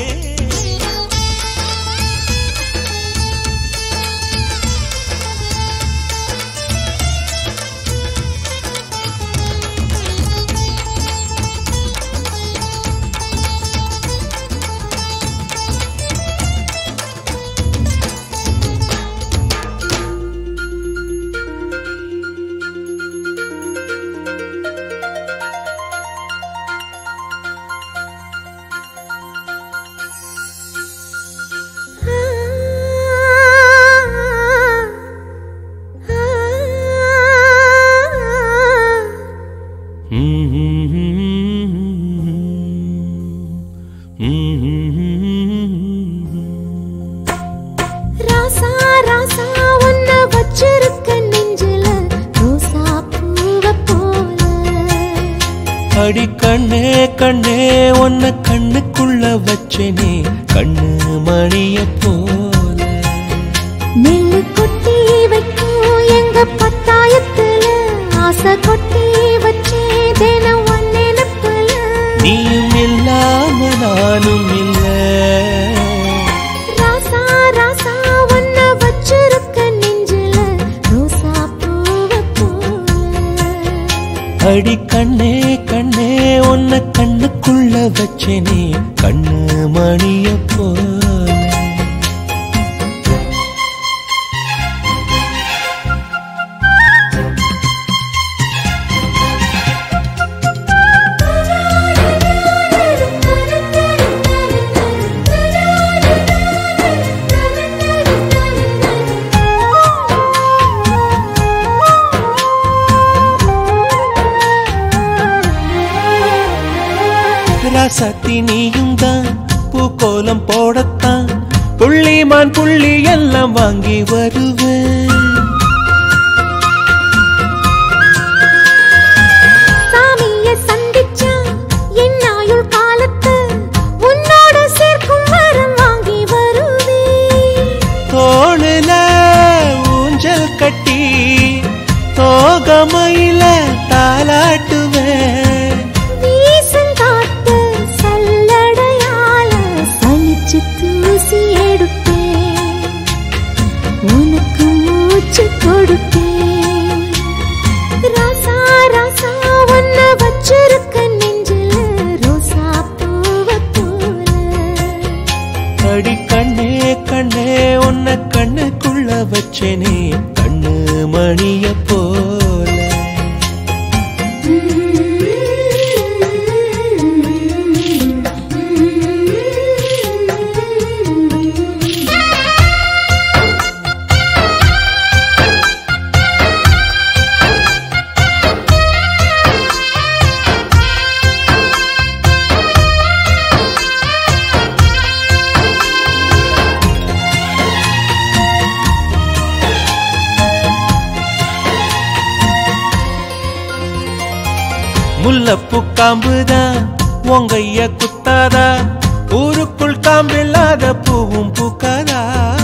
ராசா ராசா உன்னை வச்சிருக்க நெஞ்சில ரோசா பூவ போல
அடி கண்ணே கண்ணே உன்னை கண்ணுக்குள்ள வச்சேனே கண்ணு மணிய போல
நெல்லு கொட்டி வைக்கும் எங்க பத்தாயத்துல ஆசை கொட்டி வச்சே தினம் ஒன் நினைப்புல
நீயும் இல்லாம நானும் இல்ல
ராசா ராசா உன்னை வச்சிருக்க நெஞ்சில ரோசா பூவ போல
அடி கண்ணே கண்ணே உன்னை கண்ணுக்குள்ள வச்சேனே கண்ணு மணிய போல ராசாத்தி நீயும் தான் பூக்கோலம் போடத்தான் புள்ளிமான் புள்ளி எல்லாம் வாங்கி வருவேன்
சாமிய சந்திச்சா என் ஆயுள் காலத்து உன்னோடு சேர்க்கும் வரம் வாங்கி வருவேன்
தோளுல ஊஞ்சல் கட்டி தோகமையில தாலாட்டுவேன்
வீசும் காத்து சல்லடையால சலிச்சு தூசி எடுப்பேன் உனக்கு மூச்சு கொடுப்பேன் ராசா ராசா உன்னை வச்சிருக்க நெஞ்சில ரோசா பூவ போல
அடி கண்ணே கண்ணே உன்னை கண்ணுக்குள்ள வச்சேனே கண்ணு மணிய போல முல்லப்பூ காம்புதான் உங்கைய குத்தாதா ஊருக்குள் காம்பில்லாத பூவும் பூக்காதா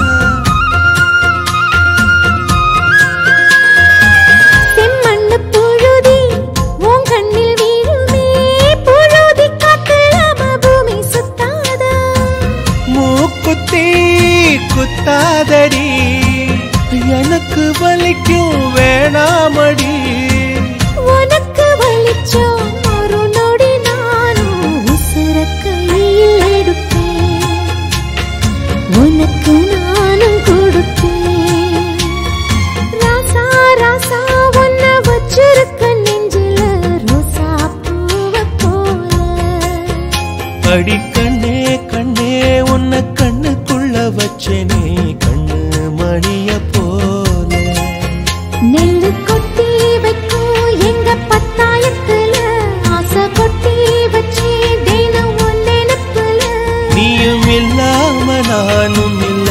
செம்மண்ணு புழுதி உன் கண்ணில் வீழுமே புழுதி காத்துலாம பூமி சுத்தாதா
மூக்குத்தி குத்தாதடி எனக்கு வலிக்கும் வேணாமடி
உனக்கு வலிச்சோம் ஒரு நொடி நானும் உசுர கையில் எடுப்பேன் உனக்கு நானும் கொடுப்பேன் ராசா ராசா உன்னை வச்சிருக்க நெஞ்சில ரோசா பூவ போல
அடி கண்ணே கண்ணே உன்னை கண்ணுக்குள்ள வச்சேனே கண்ணு மணிய போல
நெல்லு கொட்டி வைக்கும் எங்க பத்தாயத்துல ஆசை கொட்டி வச்சே தினம் உன் நினப்புல
நீயும் இல்லாம நானும் இல்ல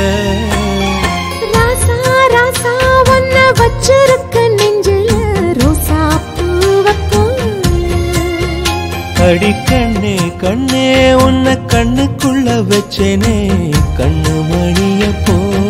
ராசா ராசா உன்னை வச்சிருக்க நெஞ்சில ரோசா பூவ போல
அடி கண்ணே கண்ணே உன்னை கண்ணுக்குள்ள வச்சேனே கண்ணு மணிய போல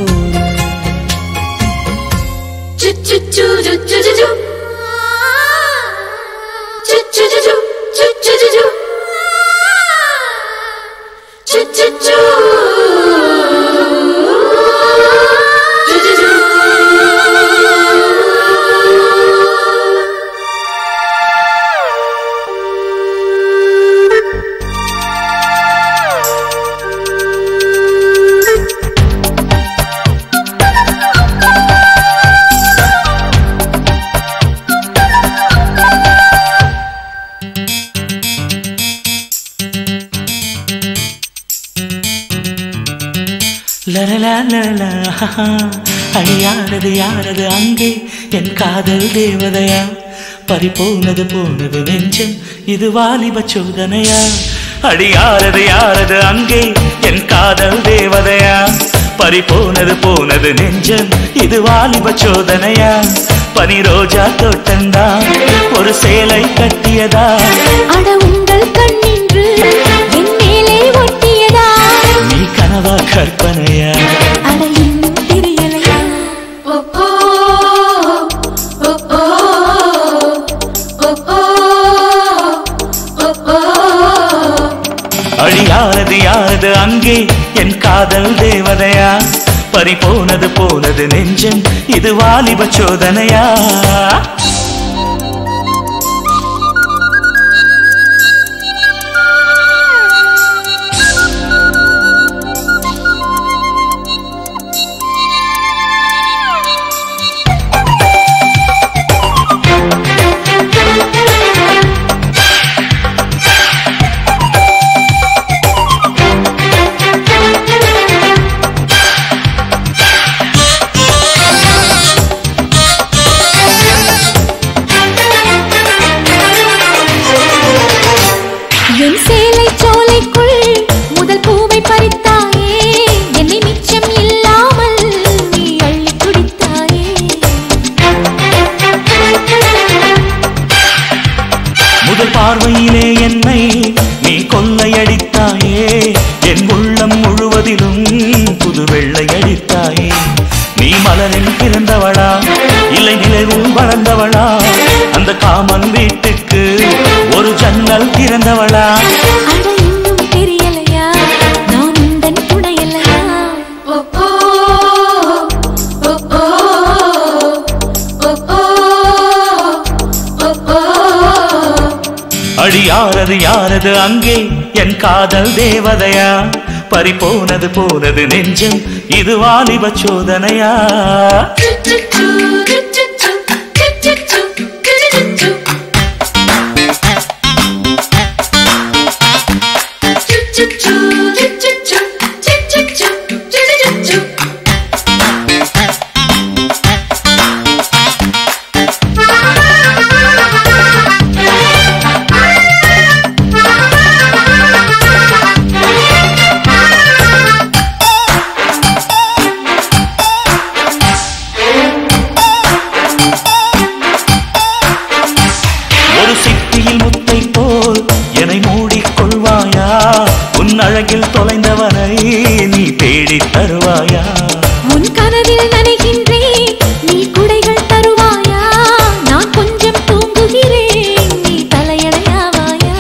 லலலா லலலா, ஹஹா. அடி யாரது யாரது அங்கே என் காதல் தேவதையா பறி போனது போனது நெஞ்சம் இது வாலிப சோதனையா அடி யாரது யாரது அங்கே என் காதல் தேவதையா பறி போனது போனது நெஞ்சம் இது வாலிப சோதனையா பனி ரோஜா தோட்டந்தா ஒரு சேலை கட்டியதா
அட உங்கள் கண்ணின்று என் மேலே ஒட்டியதா
நீ கனவா கற்பனையா
அட இன்னும் தெரியலையா
அடி யாரது யாரது அங்கே என் காதல் தேவதையா பறி போனது போனது நெஞ்சம் இது வாலிப சோதனையா
என் சேலை சோலைக்குள் முதல் பூவை பறித்தாயே என்னை மிச்சம் இல்லாமல் நீ அள்ளி குடித்தாயே
முதல் பார்வையிலே என்னை நீ கொள்ளையடித்தாயே என் உள்ளம் முழுவதிலும் புது வெள்ளையடித்தாயே நீ மலரில் பிறந்தவளா இல்லை நிலவில் வளர்ந்தவளா அந்த காமன் வீட்டுக்கு ஒரு ஜன்னல் திறந்தவளா
அட இன்னும் தெரியலையா நான் உந்தன் துணையல்லையா
அடி யாரது யாரது அங்கே என் காதல் தேவதையா பறி போனது போனது நெஞ்சம் இது வாலிப சோதனையா
Choo-choo-choo,
அழகில் தொலைந்தவனை நீ தேடித் தருவாயா
உன் கனவில் நனைகின்றேன் நீ குடைகள் தருவாயா நான் கொஞ்சம் தூங்குகிறேன் நீ தலையணையாவாயா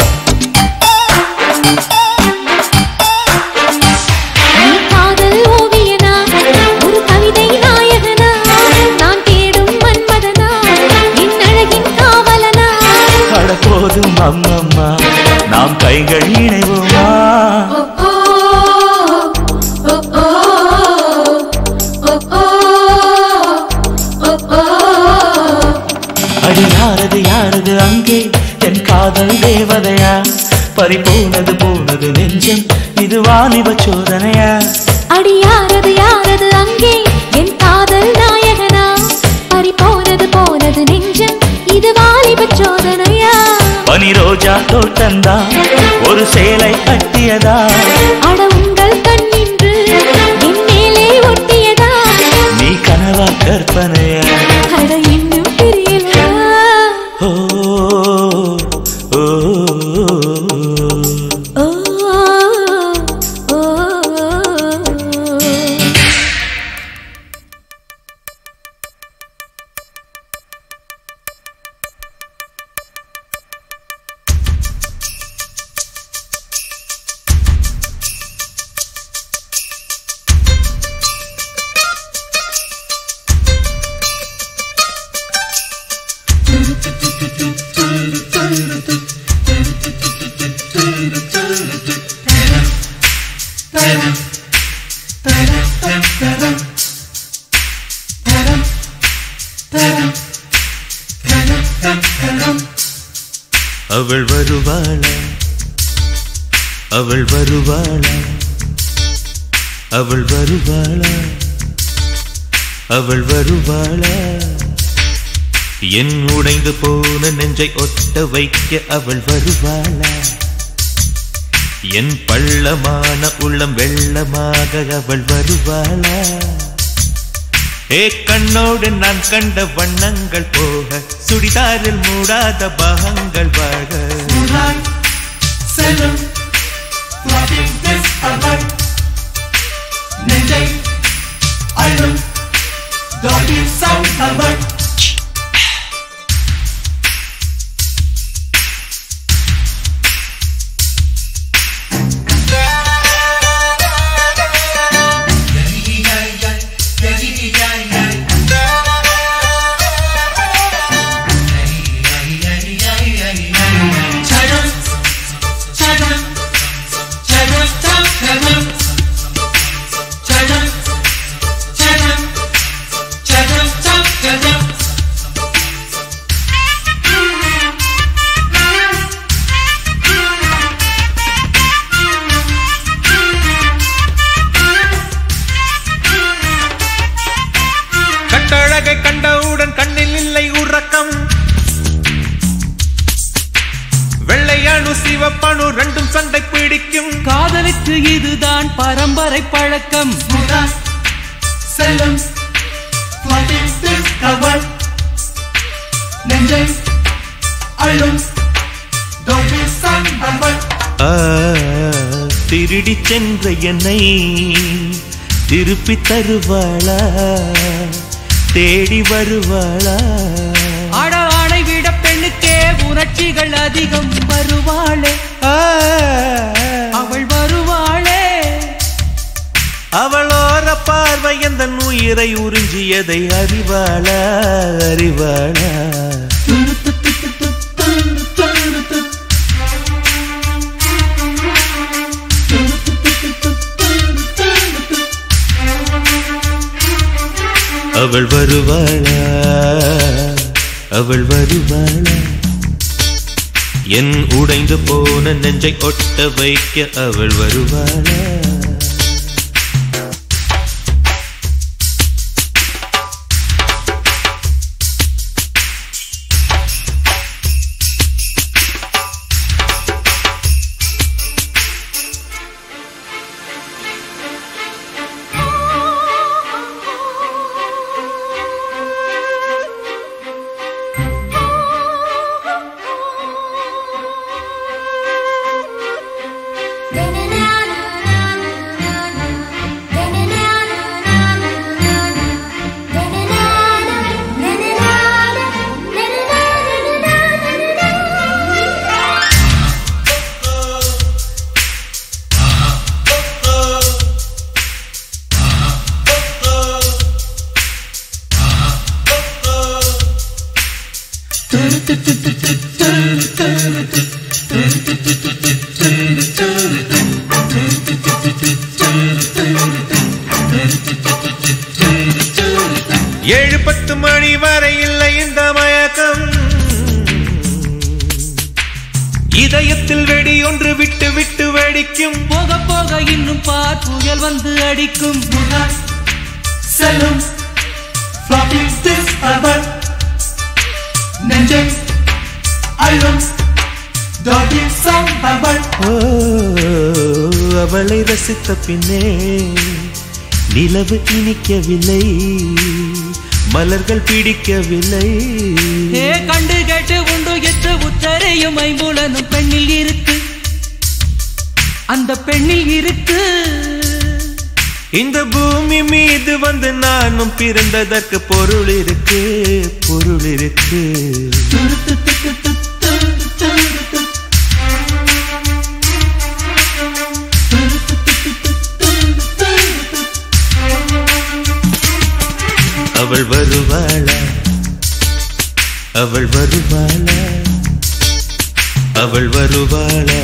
நீ காதல் ஓவியனா ஒரு கவிதை நாயகனா நான் தேடும் மன்மதனா என் அழகின் காவலனா
அட போதும் அம்மம்மா நாம் கைகள் இணைவோமா
ஓ ஓ ஓ ஓ ஓ ஓ
அடி யாரது யாரது அங்கே என் காதல் தேவதையா பறி போனது போனது நெஞ்சம் இது வாலிப சோதனையா
அடி யாரது யாரது அங்கே என் காதல் நாயகனா பறி போனது போனது நெஞ்சம் இது வாலிப சோதனையா
பனி ரோஜா தோட்டந்தா ஒரு சேலை கட்டியதா
அட உங்கள் கண்ணின்று என் மேலே ஒட்டியதா
நீ கனவா கற்பனையா
அட இன்னும் தெரியலையா
ஓ ஓ,
ஓ ஓ ஓ
அவள் வருவாளா அவள் வருவாளா அவள் வருவாளா அவள் வருவாளா என் உடைந்து போன நெஞ்சை ஒட்ட வைக்க அவள் வருவாளா என் பள்ளமான உள்ளம் வெள்ளமாக அவள் வருவாளா ஏ கண்ணோடு நான் கண்ட வண்ணங்கள் போக சுடிதாரில் மூடாத பாகங்கள் வாழ
செல்லும் flooding this அவள் நெஞ்சை அள்ளும் டாலி சவுண்ட் அவள்
கட்டழகை கண்டவுடன் கண்ணில் இல்லை உறக்கம் வெள்ளையணு சிவப்பணு ரெண்டும் சண்டை பிடிக்கும்
காதலுக்கு இதுதான் பரம்பரை பழக்கம்
செல்லும் flooding this அவள் நெஞ்சை அள்ளும் டாலி சவுண்ட் அவள்
ஆ, திருடிச் சென்ற என்னை திருப்பி தருவாளா தேடி வருவாளா
ஆட ஆணை விட பெண்ணுக்கே உணர்ச்சிகள் அதிகம் வருவாளே
ஆ,
அவள் வருவாளே
அவளோர பார்வை எந்த உயிரை உறிஞ்சியதை அறிவாளா அறிவாளா அவள் வருவாளா அவள் வருவாளா என் உடைந்து போன நெஞ்சை ஒட்ட வைக்க அவள் வருவாளா
Na na na
ஏழு பத்து மணி வரை இல்லை இந்த மயக்கம் இதயத்தில் வெடி ஒன்று விட்டு விட்டு வெடிக்கும்
போக போக இன்னும் பார் புயல் வந்து அடிக்கும்
செல்லும் floppy this rubber நெஞ்சை அழும் doggy some rubber
ஓ, அவளை ரசித்த பின்னே நிலவு இனிக்கவில்லை மலர்கள் பிடிக்கவில்லை
ஏ கண்டு கேட்டு உண்டு எட்டு உத்தரையும் ஐம்புலனும் பெண்ணில் இருக்கு அந்த பெண்ணில் இருக்கு
இந்த பூமி மீது வந்து நானும் பிறந்ததற்கு பொருள் இருக்கு பொருள் இருக்கு அவள் வருவாளா அவள் வருவாளா அவள் வருவாளா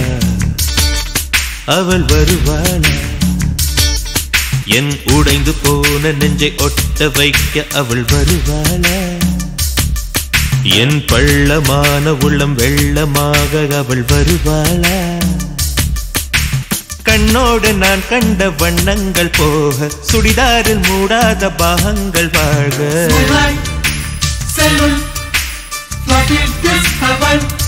அவள் வருவாளா என் உடைந்து போன நெஞ்சை ஒட்ட வைக்க அவள் வருவாளா என் பள்ளமான உள்ளம் வெள்ளமாக அவள் வருவாளா கண்ணோடு நான் கண்ட வண்ணங்கள் போக சுடிதாரில் மூடாத பாகங்கள் வாழ்க
Moonlight, செல்லும் floppy this rubber